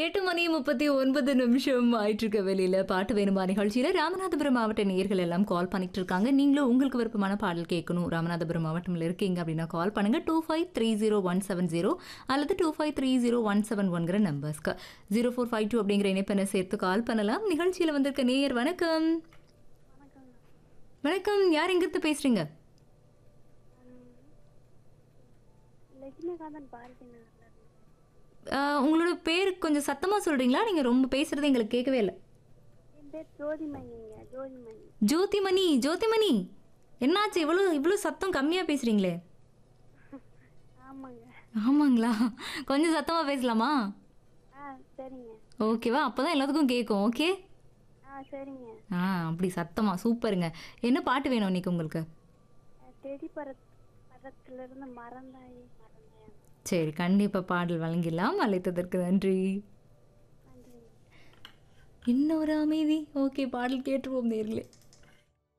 எட்டு மணி முப்பத்தி ஒன்பது நிமிஷம் ஆயிட்டு இருக்க வெளியில பாட்டு வேணுமா நிகழ்ச்சியில ராமநாதபுரம் மாவட்ட நேயர்கள் எல்லாம் கால் பண்ணிட்டு இருக்காங்க நீங்களும் உங்களுக்கு விருப்பமான பாடல் கேட்கணும் ராமநாதபுரம் மாவட்டம்ல இருக்கீங்க அப்படின்னா கால் பண்ணுங்க two five three zero one seven zero அல்லது two five three zero one seven ஒன்கிற நம்பர்ஸ்க்கு ஜீரோ ஃபோர் ஃபைவ் டூ அப்படிங்கிற இணைப்பெண்ணை சேர்த்து கால் பண்ணலாம் நிகழ்ச்சியில வந்திருக்க நேயர் வணக்கம் வணக்கம் யார் எங்கிருந்து பேசுறீங்க லட்சுமிகாந்தன் பாரதி நகர்ல இருந்து. ஆஹ், உங்களோட பேர் கொஞ்சம் சத்தமா சொல்றீங்களா நீங்க ரொம்ப பேசுறது எங்களுக்கு கேட்கவே இல்லை என் பேர் ஜோதிமணிங்க ஜோதிமணி ஜோதிமணி ஜோதிமணி என்னாச்சு இவ்வளோ இவ்வளோ சத்தம் கம்மியாக பேசுகிறீங்களே ஆமாங்க ஆமாங்களா கொஞ்சம் சத்தமாக பேசலாமா ஆ சரிங்க ஓகேவா அப்போ தான் எல்லாத்துக்கும் கேட்கும் ஓகே ஆ சரிங்க ஆ அப்படி சத்தமா சூப்பருங்க என்ன பாட்டு வேணும் இன்னைக்கு உங்களுக்கு அஹ், டெடி பரத் பரத்துல இருந்து மறந்தாயே மறந்தேன் சரி கண்டிப்பாக பாடல் வழங்கிடலாம் அழைத்ததற்கு நன்றி நன்றிங்க இன்னொரு அமைதி ஓகே பாடல் கேட்டுருவோம் நேர்களே